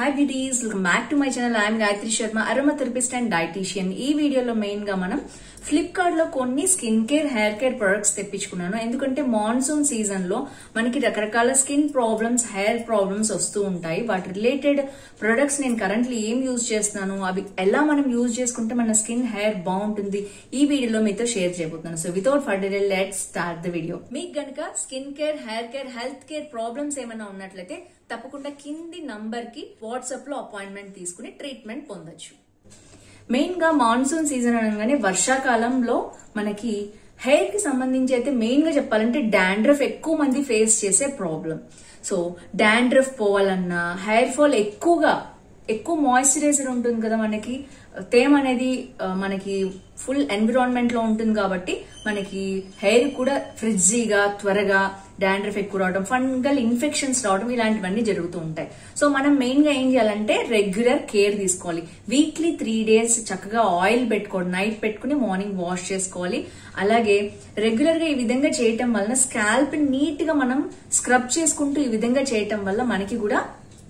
hi beauties welcome back to my channel I'm Gayatri Sharma aroma therapist and dietician ఈ వీడియోలో main గా మనం ఫ్లిప్కార్ట్ లో కొన్ని skin care hair care products తెప్పించుకున్నాను ఎందుకంటే మాన్సూన్ సీజన్ లో మనకి రకరకాల స్కిన్ ప్రాబ్లమ్స్ హెయిర్ ప్రాబ్లమ్స్ వస్తూ ఉంటాయి వాటి రిలేటెడ్ ప్రొడక్ట్స్ నేను కరెంట్లీ ఏం యూజ్ చేస్తున్నాను అవి ఎలా మనం యూజ్ చేసుకుంటే మన స్కిన్ హెయిర్ బాగుంటుంది ఈ వీడియోలో మీతో షేర్ చేయబోతున్నాను so without further let start the video మీకు గనక skin care hair care health care problems ఏమైనా ఉన్నట్లయితే తప్పకుండా కింది నంబర్ కి వాట్సాప్ లో అపాయింట్మెంట్ తీసుకుని ట్రీట్మెంట్ పొందొచ్చు మెయిన్ గా మాన్సూన్ సీజన్ అనగానే వర్షాకాలంలో మనకి హెయిర్ కి సంబంధించి అయితే మెయిన్ గా చెప్పాలంటే డాండ్రఫ్ ఎక్కువ మంది ఫేస్ చేసే ప్రాబ్లం సో డాండ్రఫ్ పోవాలన్నా హెయిర్ ఫాల్ ఎక్కువగా ఎక్కువ మాయిశ్చరైజర్ ఉంటుంది కదా మనకి తేమ అనేది ఆ, మనకి ఫుల్ ఎన్విరాన్మెంట్ లో ఉంటుంది కాబట్టి మనకి హెయిర్ కూడా ఫ్రిడ్జీగా త్వరగా డాండ్రఫ్ ఎక్కువ రావడం ఫంగల్ ఇన్ఫెక్షన్స్ రావడం ఇలాంటివన్నీ జరుగుతూ ఉంటాయి సో మనం మెయిన్ గా ఏం చేయాలంటే రెగ్యులర్ కేర్ తీసుకోవాలి వీక్లీ త్రీ డేస్ చక్కగా ఆయిల్ పెట్టుకోండి నైట్ పెట్టుకుని మార్నింగ్ వాష్ చేసుకోవాలి అలాగే రెగ్యులర్ గా ఈ విధంగా చేయటం వలన స్కాల్ప్ నీట్ గా మనం స్క్రబ్ చేసుకుంటూ ఈ విధంగా చేయటం వల్ల మనకి కూడా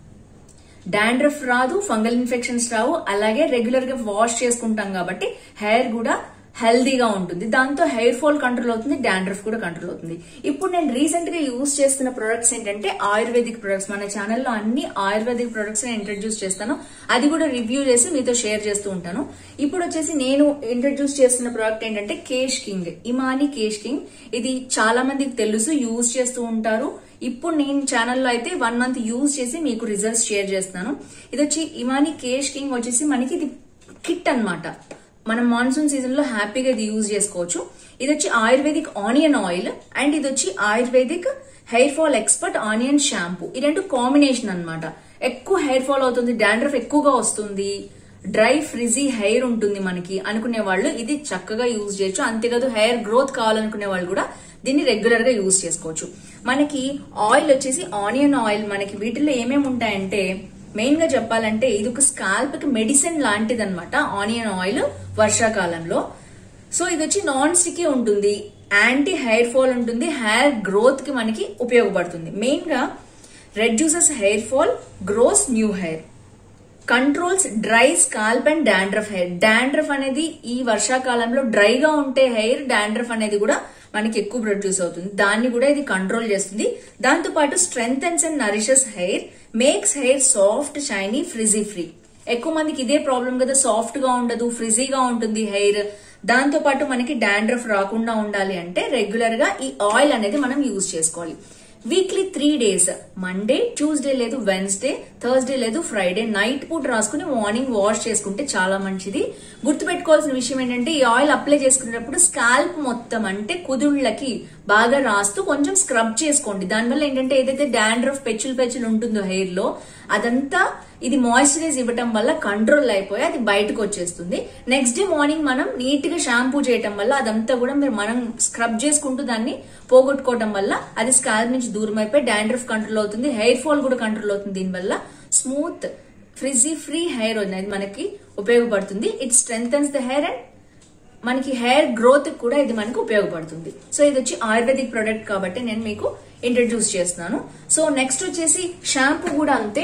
డాండ్రఫ్ రాదు ఫంగల్ ఇన్ఫెక్షన్స్ రావు అలాగే రెగ్యులర్ గా వాష్ చేసుకుంటాం కాబట్టి హెయిర్ కూడా హెల్దీగా ఉంటుంది దాంతో హెయిర్ ఫాల్ కంట్రోల్ అవుతుంది డాండ్రఫ్ కూడా కంట్రోల్ అవుతుంది ఇప్పుడు నేను రీసెంట్ గా యూజ్ చేస్తున్న ప్రొడక్ట్స్ ఏంటంటే ఆయుర్వేదిక్ ప్రొడక్ట్స్ మన ఛానల్లో అన్ని ఆయుర్వేదిక్ ప్రొడక్ట్స్ ఇంట్రడ్యూస్ చేస్తాను అది కూడా రివ్యూ చేసి మీతో షేర్ చేస్తూ ఉంటాను ఇప్పుడు వచ్చేసి నేను ఇంట్రడ్యూస్ చేస్తున్న ప్రోడక్ట్ ఏంటంటే కేష్ కింగ్ ఇమాని కేష్ కింగ్ ఇది చాలా మందికి తెలుసు యూజ్ చేస్తూ ఉంటారు ఇప్పుడు నేను ఛానల్లో అయితే వన్ మంత్ యూజ్ చేసి మీకు రిజల్ట్స్ షేర్ చేస్తాను ఇది వచ్చి ఇమాని కేష్ కింగ్ వచ్చేసి మనకి ఇది కిట్ అన్నమాట మనం మాన్సూన్ సీజన్ లో హ్యాపీగా ఇది యూజ్ చేసుకోవచ్చు ఇది వచ్చి ఆయుర్వేదిక్ ఆనియన్ ఆయిల్ అండ్ ఇది వచ్చి ayurvedic hair fall expert onion shampoo ఈ రెండు కాంబినేషన్ అన్నమాట ఎక్కువ హెయిర్ ఫాల్ అవుతుంది డాండ్రఫ్ ఎక్కువగా వస్తుంది డ్రై ఫ్రిజీ హెయిర్ ఉంటుంది మనకి అనుకునే వాళ్ళు ఇది చక్కగా యూజ్ చేయొచ్చు అంతేకాదు హెయిర్ గ్రోత్ కావాలనుకునే వాళ్ళు కూడా దీన్ని రెగ్యులర్ గా యూజ్ చేసుకోవచ్చు మనకి ఆయిల్ వచ్చేసి ఆనియన్ ఆయిల్ మనకి వీటిల్లో ఏమేమి ఉంటాయంటే మెయిన్ గా చెప్పాలంటే ఇది ఒక స్కాల్ప్ కి మెడిసిన్ లాంటిది అనమాట ఆనియన్ ఆయిల్ వర్షాకాలంలో సో ఇది వచ్చి నాన్ స్టిక్కీ ఉంటుంది యాంటీ హెయిర్ ఫాల్ ఉంటుంది హెయిర్ గ్రోత్ కి మనకి ఉపయోగపడుతుంది మెయిన్ గా reduces hair fall grows new hair controls dry scalp and dandruff hair dandruff అనేది ఈ వర్షాకాలంలో డ్రైగా ఉంటే హెయిర్ డాండ్రఫ్ అనేది కూడా మనకి ఎక్కువ ప్రొడ్యూస్ అవుతుంది దాన్ని కూడా ఇది కంట్రోల్ చేస్తుంది దాంతో పాటు strengthens and nourishes hair makes hair soft shiny frizzy free ఎక్కువ మందికి ఇదే ప్రాబ్లం కదా సాఫ్ట్ గా ఉండదు ఫ్రిజీగా ఉంటుంది హెయిర్ దాంతో పాటు మనకి డాండ్రఫ్ రాకుండా ఉండాలి అంటే రెగ్యులర్ గా ఈ ఆయిల్ అనేది మనం యూజ్ చేసుకోవాలి weekly three days Monday Tuesday లేదు వెన్స్డే థర్స్డే లేదు ఫ్రైడే నైట్ పూట రాసుకుని మార్నింగ్ వాష్ చేసుకుంటే చాలా మంచిది గుర్తుపెట్టుకోవాల్సిన విషయం ఏంటంటే ఈ ఆయిల్ అప్లై చేసుకునేటప్పుడు స్కాల్ప్ మొత్తం అంటే కుదుళ్ళకి బాగా రాస్తూ కొంచెం స్క్రబ్ చేసుకోండి దానివల్ల ఏంటంటే ఏదైతే డాండ్రఫ్ పెచ్చులు పెచ్చులు ఉంటుందో హెయిర్ లో అదంతా ఇది మాయిశ్చరైజ్ ఇవ్వటం వల్ల కంట్రోల్ అయిపోయి అది బయటకు వచ్చేస్తుంది నెక్స్ట్ డే మార్నింగ్ మనం నీట్ గా షాంపూ చేయటం వల్ల అదంతా కూడా మీరు మనం స్క్రబ్ చేసుకుంటూ దాన్ని పోగొట్టుకోవటం వల్ల అది స్కాల్ప్ నుంచి దూరం అయిపోయి డాండ్రఫ్ కంట్రోల్ అవుతుంది హెయిర్ ఫాల్ కూడా కంట్రోల్ అవుతుంది దీనివల్ల స్మూత్ ఫ్రిజీ ఫ్రీ హెయిర్ అనేది మనకి ఉపయోగపడుతుంది it strengthens the hair and మనకి హెయిర్ గ్రోత్ కూడా ఇది మనకు ఉపయోగపడుతుంది సో ఇది వచ్చి ఆయుర్వేదిక్ ప్రొడక్ట్ కాబట్టి నేను మీకు ఇంట్రడ్యూస్ చేస్తున్నాను సో నెక్స్ట్ వచ్చేసి షాంపూ కూడా అంతే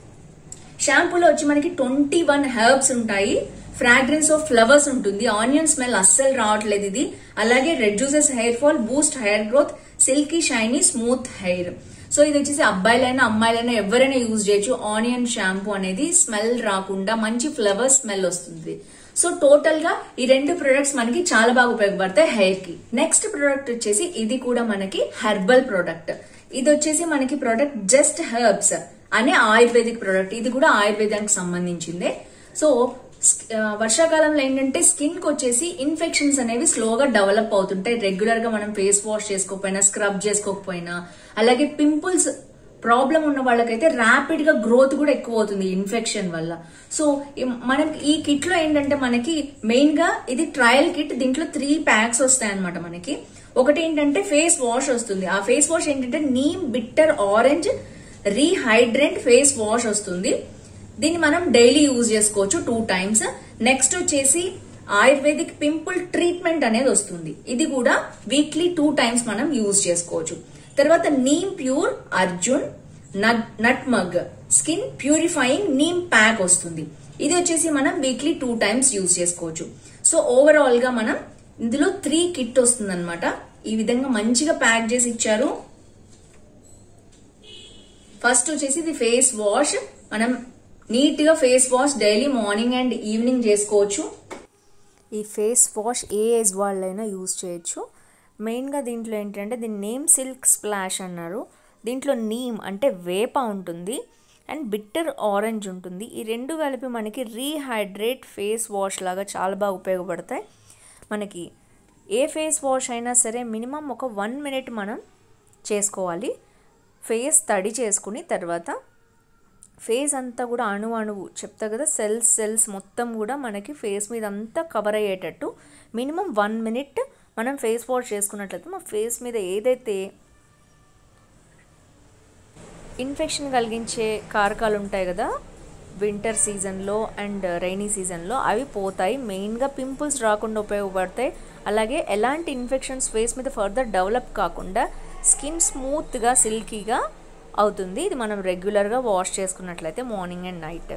షాంపూలో వచ్చి మనకి ట్వంటీ వన్ హెర్బ్స్ ఉంటాయి ఫ్రాగ్రెన్స్ ఆఫ్ ఫ్లవర్స్ ఉంటుంది ఆనియన్ స్మెల్ అస్సలు రావట్లేదు ఇది అలాగే reduces hair fall boost hair growth silky shiny smooth hair so ఇది వచ్చేసి అబ్బాయిలైనా అమ్మాయిలైనా ఎవరైనా యూజ్ చేయొచ్చు ఆనియన్ షాంపూ అనేది స్మెల్ రాకుండా మంచి ఫ్లవర్ స్మెల్ వస్తుంది సో టోటల్ గా ఈ రెండు ప్రొడక్ట్స్ మనకి చాలా బాగా ఉపయోగపడతాయి హెయిర్ కి నెక్స్ట్ ప్రొడక్ట్ వచ్చేసి ఇది కూడా మనకి హెర్బల్ ప్రొడక్ట్ ఇది వచ్చేసి మనకి ప్రొడక్ట్ జస్ట్ హెర్బ్స్ అనే ఆయుర్వేదిక్ ప్రొడక్ట్ ఇది కూడా ఆయుర్వేదానికి సంబంధించిందే సో స్- ఆ, వర్షాకాలంలో ఏంటంటే స్కిన్ కి వచ్చేసి ఇన్ఫెక్షన్స్ అనేవి స్లోగా డెవలప్ అవుతుంటాయి రెగ్యులర్ గా మనం ఫేస్ వాష్ చేసుకోకపోయినా స్క్రబ్ చేసుకోకపోయినా అలాగే పింపుల్స్ ప్రాబ్లం ఉన్న వాళ్ళకైతే ర్యాపిడ్ గా గ్రోత్ కూడా ఎక్కువ అవుతుంది ఇన్ఫెక్షన్ వల్ల సో ఈ- మనం ఈ కిట్ లో ఏంటంటే మనకి మెయిన్ గా ఇది ట్రయల్ కిట్ దీంట్లో త్రీ ప్యాక్స్ వస్తాయి అనమాట మనకి ఒకటి ఏంటంటే ఫేస్ వాష్ వస్తుంది ఆ ఫేస్ వాష్ ఏంటంటే neem bitter orange rehydrant face wash వస్తుంది దీన్ని మనం డైలీ యూజ్ చేసుకోవచ్చు టూ టైమ్స్ నెక్స్ట్ వచ్చేసి ఆయుర్వేదిక్ పింపుల్ ట్రీట్మెంట్ అనేది వస్తుంది ఇది కూడా వీక్లీ టూ టైమ్స్ మనం యూజ్ చేసుకోవచ్చు తర్వాత neem pure arjun nutmeg skin purifying neem pack వస్తుంది ఇది వచ్చేసి మనం వీక్లీ టూ టైమ్స్ యూజ్ చేసుకోవచ్చు సో ఓవరాల్ గా మనం ఇందులో త్రీ కిట్ వస్తుంది ఈ విధంగా మంచిగా ప్యాక్ చేసి ఇచ్చారు ఫస్ట్ వచ్చేసి ఇది ఫేస్ వాష్ మనం నీట్ గా face wash daily morning and evening చేసుకోవచ్చు ఈ ఫేస్ వాష్ ఏ ఏజ్ వాళ్ళైనా యూజ్ చేయొచ్చు మెయిన్గా దీంట్లో ఏంటంటే దీని నేమ్ సిల్క్ స్ప్లాష్ అన్నారు దీంట్లో నీమ్ అంటే వేప ఉంటుంది అండ్ బిట్టర్ ఆరెంజ్ ఉంటుంది ఈ రెండు కలిపి మనకి రీహైడ్రేట్ ఫేస్ వాష్ లాగా చాలా బాగా ఉపయోగపడతాయి మనకి ఏ ఫేస్ వాష్ అయినా సరే మినిమం ఒక వన్ మినిట్ మనం చేసుకోవాలి ఫేస్ తడి చేసుకుని తర్వాత ఫేస్ అంతా కూడా అణు అణువు చెప్తా కదా సెల్స్ సెల్స్ మొత్తం కూడా మనకి ఫేస్ మీద అంతా కవర్ అయ్యేటట్టు మినిమం వన్ మినిట్ మనం ఫేస్ వాష్ చేసుకున్నట్లయితే మా ఫేస్ మీద ఏదైతే ఇన్ఫెక్షన్ కలిగించే కారకాలు ఉంటాయి కదా వింటర్ సీజన్లో అండ్ రైనీ సీజన్లో అవి పోతాయి మెయిన్గా పింపుల్స్ రాకుండా ఉపయోగపడతాయి అలాగే ఎలాంటి ఇన్ఫెక్షన్స్ ఫేస్ మీద ఫర్దర్ డెవలప్ కాకుండా స్కిన్ స్మూత్గా సిల్కీగా అవుతుంది ఇది మనం రెగ్యులర్గా వాష్ చేసుకున్నట్లయితే morning and night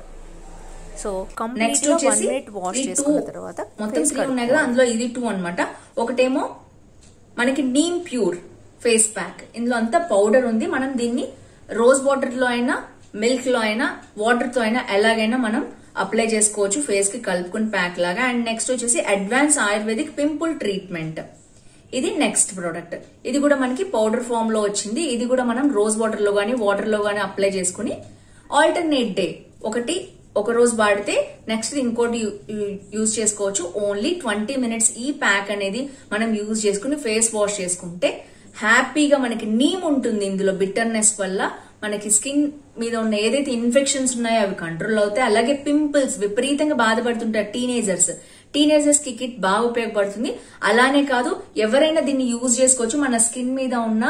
so next కంప్లీట్గా వన్ వచ్చేసి మినిట్ వాష్ ఈ two చేసుకున్న తర్వాత మొత్తం face త్రీ ఉన్నాయి కదా అందులో ఇది టూ అన్నమాట ఒకటేమో మనకి నీమ్ ప్యూర్ ఫేస్ ప్యాక్ ఇందులో అంతా పౌడర్ ఉంది మనం దీన్ని రోజ్ వాటర్ లో అయినా మిల్క్ లో అయినా వాటర్ తో అయినా ఎలాగైనా మనం అప్లై చేసుకోవచ్చు ఫేస్ కి కలుపుకుని ప్యాక్ లాగా అండ్ నెక్స్ట్ వచ్చేసి అడ్వాన్స్ ఆయుర్వేదిక్ పింపుల్ ట్రీట్మెంట్ ఇది నెక్స్ట్ ప్రోడక్ట్ ఇది కూడా మనకి పౌడర్ ఫామ్ లో వచ్చింది ఇది కూడా మనం రోజ్ వాటర్ లో గానీ వాటర్ లో గానీ అప్లై చేసుకుని ఆల్టర్నేట్ డే ఒకటి ఒక రోజు వాడితే నెక్స్ట్ ఇంకోటి యూజ్ చేసుకోవచ్చు ఓన్లీ ట్వంటీ మినిట్స్ ఈ ప్యాక్ అనేది మనం యూజ్ చేసుకుని ఫేస్ వాష్ చేసుకుంటే హ్యాపీగా మనకి నీమ్ ఉంటుంది ఇందులో బిట్టర్నెస్ వల్ల మనకి స్కిన్ మీద ఉన్న ఏదైతే ఇన్ఫెక్షన్స్ ఉన్నాయో అవి కంట్రోల్ అవుతాయి అలాగే పింపుల్స్ విపరీతంగా బాధపడుతుంటారు టీనేజర్స్ టీనేజర్స్ కి కిట్ బాగా ఉపయోగపడుతుంది అలానే కాదు ఎవరైనా దీన్ని యూజ్ చేసుకోవచ్చు మన స్కిన్ మీద ఉన్న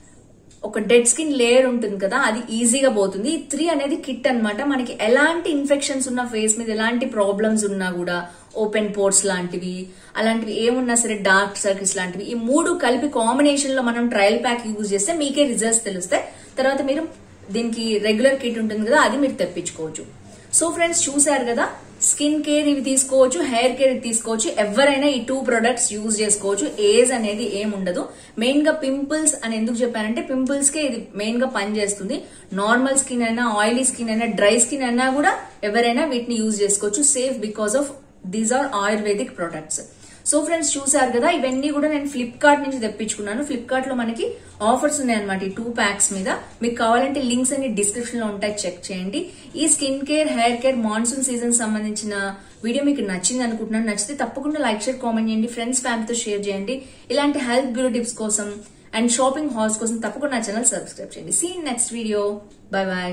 ఒక డెడ్ స్కిన్ లేయర్ ఉంటుంది కదా అది ఈజీగా పోతుంది ఈ త్రీ అనేది కిట్ అన్నమాట మనకి ఎలాంటి ఇన్ఫెక్షన్స్ ఉన్న ఫేస్ మీద ఎలాంటి ప్రాబ్లమ్స్ ఉన్నా కూడా ఓపెన్ పోర్ట్స్ లాంటివి అలాంటివి ఏమున్నా సరే డార్క్ సర్కిల్స్ లాంటివి ఈ మూడు కలిపి కాంబినేషన్ లో మనం ట్రయల్ ప్యాక్ యూజ్ చేస్తే మీకే రిజల్ట్స్ తెలుస్తాయి తర్వాత మీరు దీనికి రెగ్యులర్ కిట్ ఉంటుంది కదా అది మీరు తెప్పించుకోవచ్చు సో ఫ్రెండ్స్ చూసారు కదా స్కిన్ కేర్ ఇవి తీసుకోవచ్చు హెయిర్ కేర్ ఇవి తీసుకోవచ్చు ఎవరైనా ఈ టూ ప్రొడక్ట్స్ యూజ్ చేసుకోవచ్చు ఏజ్ అనేది ఏం ఉండదు మెయిన్ గా పింపుల్స్ అని ఎందుకు చెప్పానంటే పింపుల్స్ కే ఇది మెయిన్ గా పనిచేస్తుంది నార్మల్ స్కిన్ అయినా ఆయిలీ స్కిన్ అయినా డ్రై స్కిన్ అయినా కూడా ఎవరైనా వీటిని యూజ్ చేసుకోవచ్చు safe because of these are ayurvedic products so friends చూసారు కదా ఇవన్నీ కూడా నేను ఫ్లిప్కార్ట్ నుంచి తెప్పించుకున్నాను ఫ్లిప్కార్ట్ లో మనకి ఆఫర్స్ ఉన్నాయి అనమాట ఈ టూ ప్యాక్స్ మీద మీకు కావాలంటే లింక్స్ అన్ని డిస్క్రిప్షన్ లో ఉంటాయి చెక్ చేయండి ఈ skin care hair care monsoon season సంబంధించిన వీడియో మీకు నచ్చింది అనుకుంటున్నాను నచ్చితే తప్పకుండా లైక్ షేర్ కామెంట్ చేయండి ఫ్రెండ్స్ ఫ్యామిలీతో షేర్ చేయండి ఇలాంటి హెల్త్ బ్యూటీ టిప్స్ కోసం అండ్ షాపింగ్ హాల్స్ కోసం తప్పకుండా నా ఛానల్ సబ్స్క్రైబ్ చేయండి see next video bye bye